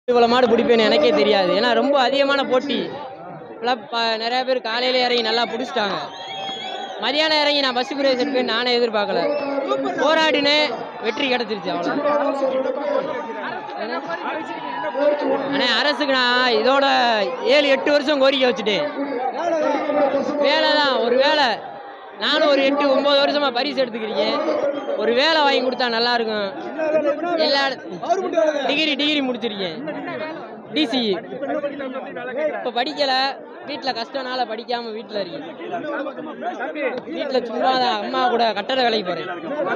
இவ்வளோ மாடு பிடிப்பேன்னு எனக்கே தெரியாது ஏன்னா ரொம்ப அதிகமான போட்டி இப்போலாம் ப நிறையா பேர் காலையில இறங்கி நல்லா பிடிச்சிட்டாங்க மதியானம் இறங்கி நான் பஸ் பிரேஸ் எடுப்பேன் நானே எதிர்பார்க்கல போராடினேன் வெற்றி கிடச்சிருச்சு அவ்வளோ அண்ணே அரசுக்கு நான் இதோட ஏழு எட்டு வருஷம் கோரிக்கை வச்சுட்டேன் வேலை தான் ஒரு வேலை நானும் ஒரு எட்டு ஒம்பது வருஷமா பரிசு எடுத்துக்கிறீங்க ஒரு வேலை வாங்கி கொடுத்தா நல்லா இருக்கும் எல்லா டிகிரி டிகிரி முடிச்சிருக்கேன் டிசி இப்போ படிக்கல வீட்டில் கஷ்டனால படிக்காம வீட்டில் இருக்கேன் வீட்டில் சும்மா தான் அம்மா கூட கட்டட வேலைக்கு போகிறேன்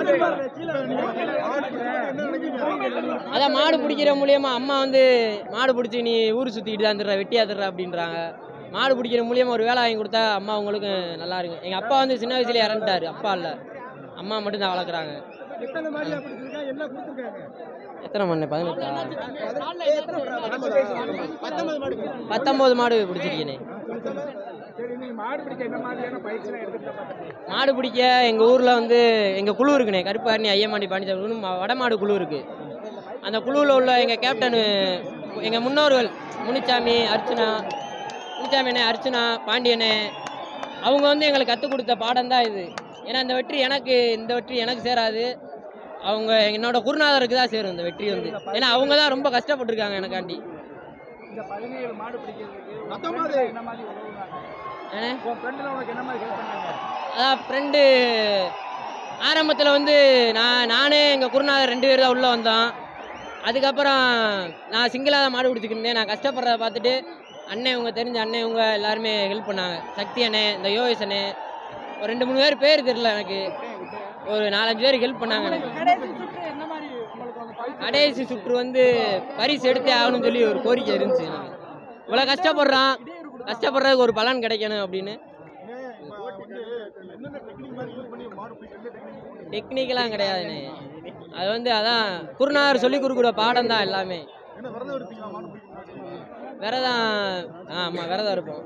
அதான் மாடு பிடிக்கிற மூலியமா அம்மா வந்து மாடு பிடிச்சி நீ ஊர் சுற்றிக்கிட்டு தான் தர்ற வெட்டியா தர்ற அப்படின்றாங்க மாடு பிடிக்கிற மூலியமா ஒரு வேலை வாங்கி கொடுத்தா அம்மா உங்களுக்கு நல்லா இருக்கும் எங்கள் அப்பா வந்து சின்ன வயசுல இறந்துட்டாரு அப்பா இல்லை அம்மா மட்டும் தான் வளர்க்குறாங்க எத்தனை மணி பதினெட்டா பத்தொம்போது மாடு பிடிச்சிருக்கேனே மாடு பிடிக்க எங்கள் ஊரில் வந்து எங்கள் குழு இருக்குண்ணே கருப்பாரணி ஐயமாண்டி பாண்டிச்சாமி வடமாடு குழு இருக்குது அந்த குழுவில் உள்ள எங்கள் கேப்டனு எங்கள் முன்னோர்கள் முனிச்சாமி அர்ச்சனா முனிச்சாமி அண்ணே அர்ச்சனா பாண்டியனே அவங்க வந்து எங்களுக்கு கற்றுக் கொடுத்த பாடம் தான் இது ஏன்னா இந்த வெற்றி எனக்கு இந்த வெற்றி எனக்கு சேராது அவங்க என்னோட குருநாதருக்கு தான் சேரும் இந்த வெற்றி வந்து ஏன்னா அவங்க தான் ரொம்ப கஷ்டப்பட்டிருக்காங்க எனக்காண்டி இந்த பதினேழு மாடு பிடிக்கிறதுக்கு பத்தொன்பது. என்ன மாதிரி உதவுனாங்க ஏன்னா உன் ஃப்ரெண்டுல உனக்கு என்ன மாதிரி ஹெல்ப் பண்ணாங்க அதான் ஃப்ரெண்டு ஆரம்பத்தில் வந்து நான் நானே எங்கள் குருநாதர் ரெண்டு பேர் தான் உள்ளே வந்தோம் அதுக்கப்புறம் நான் சிங்கிளாக தான் மாடு பிடிச்சிக்கிருந்தேன் நான் கஷ்டப்படுறத பார்த்துட்டு அண்ணன் இவங்க தெரிஞ்ச அண்ணன் இவங்க எல்லாருமே ஹெல்ப் பண்ணாங்க சக்தி அண்ணன் இந்த யோகேஷ் அண்ணன் ஒரு ரெண்டு மூணு பேர் பேர் தெரில எனக்கு ஒரு நாலஞ்சு பேர் ஹெல்ப் பண்ணாங்க எனக்கு கடைசி சுற்று என்ன மாதிரி உங்களுக்கு வந்து பரிசு கடைசி சுற்று வந்து பரிசு எடுத்தே ஆகணும்னு சொல்லி ஒரு கோரிக்கை இருந்துச்சு எனக்கு இவ்வளோ கஷ்டப்படுறான் கஷ்டப்படுறதுக்கு ஒரு பலன் கிடைக்கணும் அப்படின்னு டெக்னிக்கெல்லாம் கிடையாதுண்ணே அது வந்து அதான் குருநாதர் சொல்லி கொடுக்குற பாடம் தான் எல்லாமே விரதம் ஆமாம் விரதம் இருப்போம்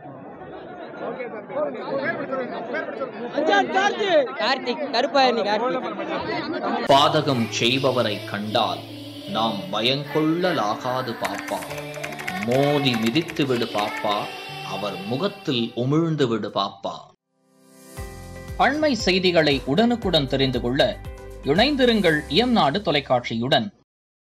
கார்த்திக் கருப்பாயிரணி கார்த்திக் பாதகம் செய்பவரை கண்டால் நாம் பயங்கொள்ளலாகாது பாப்பா மோதி மிதித்து விடு பாப்பா அவர் முகத்தில் உமிழ்ந்து விடு பாப்பா அண்மை செய்திகளை உடனுக்குடன் தெரிந்து கொள்ள இணைந்திருங்கள் இயம்நாடு தொலைக்காட்சியுடன்